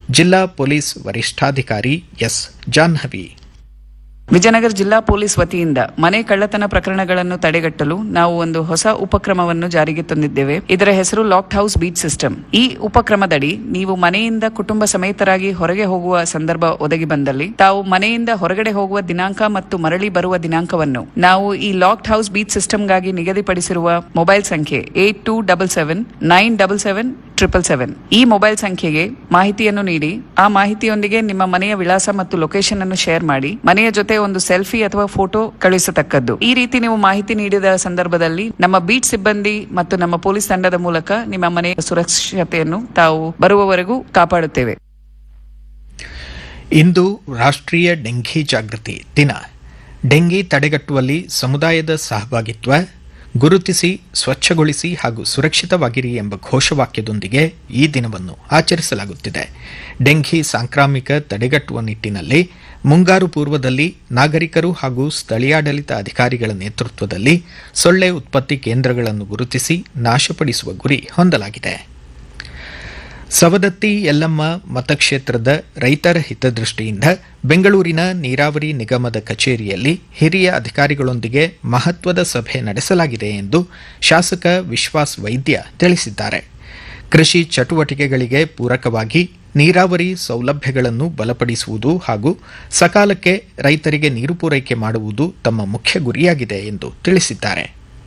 ಜಿಲ್ಲಾ ಪೊಲೀಸ್ ವರಿಷ್ಠಾಧಿಕಾರಿ ಎಸ್ ಜಾಹ್ನವಿ ವಿಜಯನಗರ ಜಿಲ್ಲಾ ಪೊಲೀಸ್ ವತಿಯಿಂದ ಮನೆ ಕಳ್ಳತನ ಪ್ರಕರಣಗಳನ್ನು ತಡೆಗಟ್ಟಲು ನಾವು ಒಂದು ಹೊಸ ಉಪಕ್ರಮವನ್ನು ಜಾರಿಗೆ ತಂದಿದ್ದೇವೆ ಇದರ ಹೆಸರು ಲಾಕ್ಡ್ ಹೌಸ್ ಬೀಟ್ ಸಿಸ್ಟಮ್ ಈ ಉಪಕ್ರಮದಡಿ ನೀವು ಮನೆಯಿಂದ ಕುಟುಂಬ ಸಮೇತರಾಗಿ ಹೊರಗೆ ಹೋಗುವ ಸಂದರ್ಭ ಒದಗಿ ಬಂದಲ್ಲಿ ತಾವು ಮನೆಯಿಂದ ಹೊರಗಡೆ ಹೋಗುವ ದಿನಾಂಕ ಮತ್ತು ಮರಳಿ ಬರುವ ದಿನಾಂಕವನ್ನು ನಾವು ಈ ಲಾಕ್ಡ್ ಹೌಸ್ ಬೀಟ್ ಸಿಸ್ಟಮ್ಗಾಗಿ ನಿಗದಿಪಡಿಸಿರುವ ಮೊಬೈಲ್ ಸಂಖ್ಯೆ eight two double seven nine double seven triple seven ಈ ಮೊಬೈಲ್ ಸಂಖ್ಯೆಗೆ ಮಾಹಿತಿಯನ್ನು ನೀಡಿ ಆ ಮಾಹಿತಿಯೊಂದಿಗೆ ನಿಮ್ಮ ಮನೆಯ ವಿಳಾಸ ಮತ್ತು ಲೊಕೇಶನ್ ಅನ್ನು ಶೇರ್ ಮಾಡಿ ಮನೆಯ ಜೊತೆ ಒಂದು ಸೆಲ್ಫಿ ಅಥವಾ ಫೋಟೋ ಕಳುಹಿಸತಕ್ಕದ್ದು ಈ ರೀತಿ ನೀವು ಮಾಹಿತಿ ನೀಡಿದ ಸಂದರ್ಭದಲ್ಲಿ ನಮ್ಮ ಬೀಟ್ ಸಿಬ್ಬಂದಿ ಮತ್ತು ನಮ್ಮ ಪೊಲೀಸ್ ತಂಡದ ಮೂಲಕ ನಿಮ್ಮ ಮನೆಯ ಸುರಕ್ಷತೆಯನ್ನು ತಾವು ಬರುವವರೆಗೂ ಕಾಪಾಡುತ್ತೇವೆ ಇಂದು ರಾಷ್ಟ್ರೀಯ ಡೆಂಘಿ ಜಾಗೃತಿ ದಿನ ಡೆಂಗಿ ತಡೆಗಟ್ಟುವಲ್ಲಿ ಸಮುದಾಯದ ಸಹಭಾಗಿತ್ವ ಗುರುತಿಸಿ ಸ್ವಚ್ಛಗೊಳಿಸಿ ಹಾಗೂ ಸುರಕ್ಷಿತವಾಗಿರಿ ಎಂಬ ಘೋಷವಾಕ್ಯದೊಂದಿಗೆ ಈ ದಿನವನ್ನು ಆಚರಿಸಲಾಗುತ್ತಿದೆ ಡೆಂಘಿ ಸಾಂಕ್ರಾಮಿಕ ತಡೆಗಟ್ಟುವ ನಿಟ್ಟಿನಲ್ಲಿ ಮುಂಗಾರು ಪೂರ್ವದಲ್ಲಿ ನಾಗರಿಕರು ಹಾಗೂ ಸ್ಥಳೀಯಾಡಳಿತ ಅಧಿಕಾರಿಗಳ ನೇತೃತ್ವದಲ್ಲಿ ಸೊಳ್ಳೆ ಉತ್ಪತ್ತಿ ಕೇಂದ್ರಗಳನ್ನು ಗುರುತಿಸಿ ನಾಶಪಡಿಸುವ ಗುರಿ ಹೊಂದಲಾಗಿದೆ ಸವದತ್ತಿ ಯಲ್ಲಮ್ಮ ಮತಕ್ಷೇತ್ರದ ರೈತರ ಹಿತದೃಷ್ಟಿಯಿಂದ ಬೆಂಗಳೂರಿನ ನೀರಾವರಿ ನಿಗಮದ ಕಚೇರಿಯಲ್ಲಿ ಹಿರಿಯ ಅಧಿಕಾರಿಗಳೊಂದಿಗೆ ಮಹತ್ವದ ಸಭೆ ನಡೆಸಲಾಗಿದೆ ಎಂದು ಶಾಸಕ ವಿಶ್ವಾಸ್ ವೈದ್ಯ ತಿಳಿಸಿದ್ದಾರೆ ಕೃಷಿ ಚಟುವಟಿಕೆಗಳಿಗೆ ಪೂರಕವಾಗಿ ನೀರಾವರಿ ಸೌಲಭ್ಯಗಳನ್ನು ಬಲಪಡಿಸುವುದು ಹಾಗೂ ಸಕಾಲಕ್ಕೆ ರೈತರಿಗೆ ನೀರು ಪೂರೈಕೆ ಮಾಡುವುದು ತಮ್ಮ ಮುಖ್ಯ ಗುರಿಯಾಗಿದೆ ಎಂದು ತಿಳಿಸಿದ್ದಾರೆ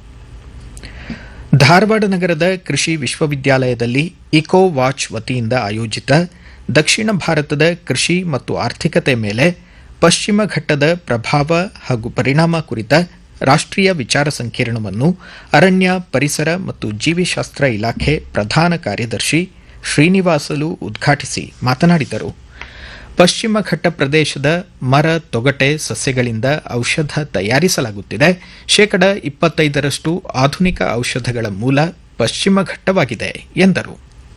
ಧಾರವಾಡ ನಗರದ ಕೃಷಿ ವಿಶ್ವವಿದ್ಯಾಲಯದಲ್ಲಿ ಇಕೋ ವಾಚ್ ವತಿಯಿಂದ ಆಯೋಜಿತ ದಕ್ಷಿಣ ಭಾರತದ ಕೃಷಿ ಮತ್ತು ಆರ್ಥಿಕತೆ ಮೇಲೆ ಪಶ್ಚಿಮ ಘಟ್ಟದ ಪ್ರಭಾವ ಹಾಗೂ ಪರಿಣಾಮ ಕುರಿತ ರಾಷ್ಟ್ರೀಯ ವಿಚಾರ ಸಂಕಿರಣವನ್ನು ಅರಣ್ಯ ಪರಿಸರ ಮತ್ತು ಜೀವಿಶಾಸ್ತ್ರ ಇಲಾಖೆ ಪ್ರಧಾನ ಕಾರ್ಯದರ್ಶಿ ಶ್ರೀನಿವಾಸಲು ಉದ್ಘಾಟಿಸಿ ಮಾತನಾಡಿದರು ಪಶ್ಚಿಮ ಘಟ್ಟ ಪ್ರದೇಶದ ಮರ ತೊಗಟೆ ಸಸ್ಯಗಳಿಂದ ಔಷಧ ತಯಾರಿಸಲಾಗುತ್ತಿದೆ ಶೇಕಡ ಇಪ್ಪತ್ತೈದರಷ್ಟು ಆಧುನಿಕ ಔಷಧಗಳ ಮೂಲ ಪಶ್ಚಿಮ ಘಟ್ಟವಾಗಿದೆ ಎಂದರು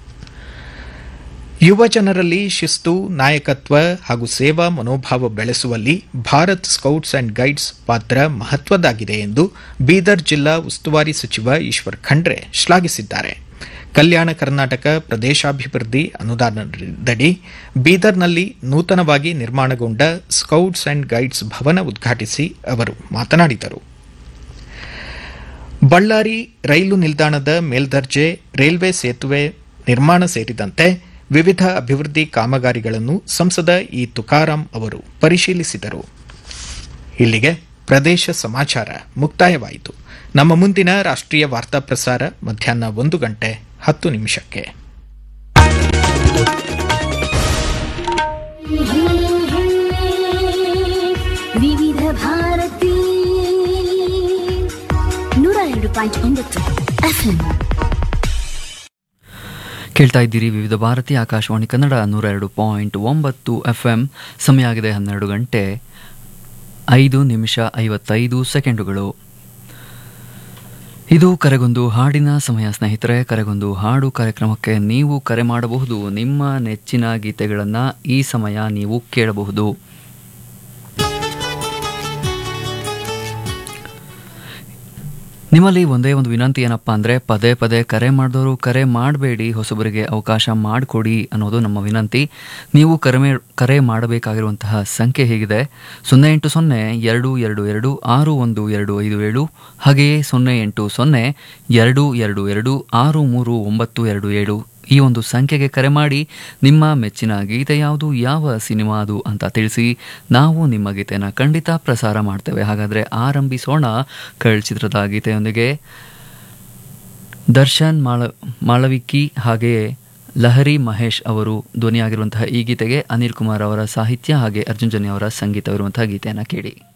ಯುವ ಜನರಲ್ಲಿ ಶಿಸ್ತು ನಾಯಕತ್ವ ಹಾಗೂ ಸೇವಾ ಮನೋಭಾವ ಬೆಳೆಸುವಲ್ಲಿ ಭಾರತ್ ಸ್ಕೌಟ್ಸ್ ಅಂಡ್ ಗೈಡ್ಸ್ ಪಾತ್ರ ಮಹತ್ವದ್ದಾಗಿದೆ ಎಂದು ಬೀದರ್ ಜಿಲ್ಲಾ ಉಸ್ತುವಾರಿ ಸಚಿವ ಈಶ್ವರ್ ಖಂಡ್ರೆ ಶ್ಲಾಘಿಸಿದ್ದಾರೆ ಕಲ್ಯಾಣ ಕರ್ನಾಟಕ ಪ್ರದೇಶಾಭಿವೃದ್ಧಿ ಅನುದಾನದಡಿ ಬೀದರ್ನಲ್ಲಿ ನೂತನವಾಗಿ ನಿರ್ಮಾಣಗೊಂಡ ಸ್ಕೌಟ್ಸ್ ಅಂಡ್ ಗೈಡ್ಸ್ ಭವನ ಉದ್ಘಾಟಿಸಿ ಅವರು ಮಾತನಾಡಿದರು ಬಳ್ಳಾರಿ ರೈಲು ನಿಲ್ದಾಣದ ಮೇಲ್ದರ್ಜೆ ರೈಲ್ವೆ ಸೇತುವೆ ನಿರ್ಮಾಣ ಸೇರಿದಂತೆ ವಿವಿಧ ಅಭಿವೃದ್ಧಿ ಕಾಮಗಾರಿಗಳನ್ನು ಸಂಸದ ಇ ತುಕಾರಾಂ ಅವರು ಪರಿಶೀಲಿಸಿದರು ಇಲ್ಲಿಗೆ ಪ್ರದೇಶ ಸಮಾಚಾರ ಮುಕ್ತಾಯವಾಯಿತು ನಮ್ಮ ಮುಂದಿನ ರಾಷ್ಟ್ರೀಯ ವಾರ್ತಾ ಪ್ರಸಾರ ಮಧ್ಯಾಹ್ನ ಒಂದು ಗಂಟೆ ಹತ್ತು ನಿಮಿಷಕ್ಕೆ ವಿವಿಧ ಭಾರತಿ ನೂರ ಎರಡು ಪಾಯಿಂಟ್ ಒಂಬತ್ತು ಎಫ್ಎಂ ಕೇಳ್ತಾ ಇದ್ದೀರಿ ವಿವಿಧ ಭಾರತಿ ಆಕಾಶವಾಣಿ ಕನ್ನಡ ನೂರ ಎರಡು ಪಾಯಿಂಟ್ ಒಂಬತ್ತು ಎಫ್ ಎಂ ಸಮಯ ಆಗಿದೆ ಹನ್ನೆರಡು ಗಂಟೆ ಐದು ನಿಮಿಷ ಐವತ್ತೈದು ಸೆಕೆಂಡುಗಳು ಇದು ಕರೆಗೊಂದು ಹಾಡಿನ ಸಮಯ ಸ್ನೇಹಿತರೆ ಕರೆಗೊಂದು ಹಾಡು ಕಾರ್ಯಕ್ರಮಕ್ಕೆ ನೀವು ಕರೆ ಮಾಡಬಹುದು ನಿಮ್ಮ ನೆಚ್ಚಿನ ಗೀತೆಗಳನ್ನು ಈ ಸಮಯ ನೀವು ಕೇಳಬಹುದು ನಿಮ್ಮಲ್ಲಿ ಒಂದೇ ಒಂದು ವಿನಂತಿ ಏನಪ್ಪ ಅಂದರೆ ಪದೇ ಪದೇ ಕರೆ ಮಾಡಿದವರು ಕರೆ ಮಾಡಬೇಡಿ ಹೊಸಬರಿಗೆ ಅವಕಾಶ ಮಾಡಿಕೊಡಿ ಅನ್ನೋದು ನಮ್ಮ ವಿನಂತಿ ನೀವು ಕರೆ ಮೇ- ಕರೆ ಮಾಡಬೇಕಾಗಿರುವಂತಹ ಸಂಖ್ಯೆ ಹೀಗಿದೆ ಸೊನ್ನೆ ಎಂಟು ಸೊನ್ನೆ ಎರಡು ಎರಡು ಎರಡು ಆರು ಒಂದು ಎರಡು ಐದು ಏಳು ಹಾಗೆಯೇ ಸೊನ್ನೆ ಎಂಟು ಸೊನ್ನೆ ಎರಡು ಎರಡು ಎರಡು ಆರು ಮೂರು ಒಂಬತ್ತು ಎರಡು ಏಳು ಈ ಒಂದು ಸಂಖ್ಯೆಗೆ ಕರೆ ಮಾಡಿ ನಿಮ್ಮ ಮೆಚ್ಚಿನ ಗೀತೆ ಯಾವುದು ಯಾವ ಸಿನಿಮಾ ಅದು ಅಂತ ತಿಳಿಸಿ ನಾವು ನಿಮ್ಮ ಗೀತೆನ ಖಂಡಿತ ಪ್ರಸಾರ ಮಾಡ್ತೇವೆ ಹಾಗಾದರೆ ಆರಂಭಿಸೋಣ ಕಳ್ ಚಿತ್ರದ ಗೀತೆಯೊಂದಿಗೆ ದರ್ಶನ್ ಮಾಳ ಮಾಳವಿಕ್ಕಿ ಹಾಗೆಯೇ ಲಹರಿ ಮಹೇಶ್ ಅವರು ಧ್ವನಿಯಾಗಿರುವಂತಹ ಈ ಗೀತೆಗೆ ಅನಿಲ್ ಕುಮಾರ್ ಅವರ ಸಾಹಿತ್ಯ ಹಾಗೆ ಅರ್ಜುನ್ ಜನ್ಯ ಅವರ ಸಂಗೀತವಿರುವಂತಹ ಗೀತೆಯನ್ನು ಕೇಳಿ